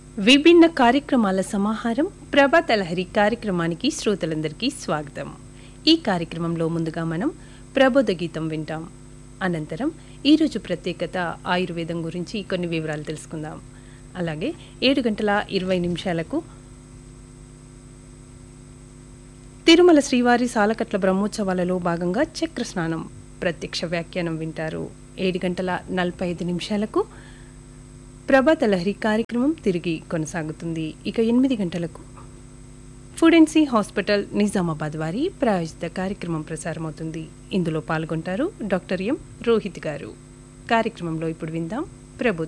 విభిన్న కార్యక్రమాల సమాహారం ప్రభాత లహరి కార్యక్రమానికి శ్రోతలందరికీ స్వాగతం ఈ కార్యక్రమంలో ముందుగా మనం ప్రబోధ గీతం వింటాం అనంతరం ఈరోజు ప్రత్యేకత ఆయుర్వేదం గురించి కొన్ని వివరాలు తెలుసుకుందాం అలాగే ఏడు గంటల ఇరవై నిమిషాలకు తిరుమల శ్రీవారి సాలకట్ల బ్రహ్మోత్సవాలలో భాగంగా చక్ర స్నానం ప్రత్యక్ష వ్యాఖ్యానం వింటారు ఏడు గంటల నలభై ఐదు నిమిషాలకు ప్రభాత లహరి కార్యక్రమం తిరిగి కొనసాగుతుంది ఇక ఎనిమిది గంటలకు ఫుడెన్సీ హాస్పిటల్ నిజామాబాద్ వారి ప్రాయోజిత కార్యక్రమం ప్రసారమవుతుంది ఇందులో పాల్గొంటారు డాక్టర్ ఎం రోహిత్ గారు కార్యక్రమంలో ఇప్పుడు విందాం ప్రబోధ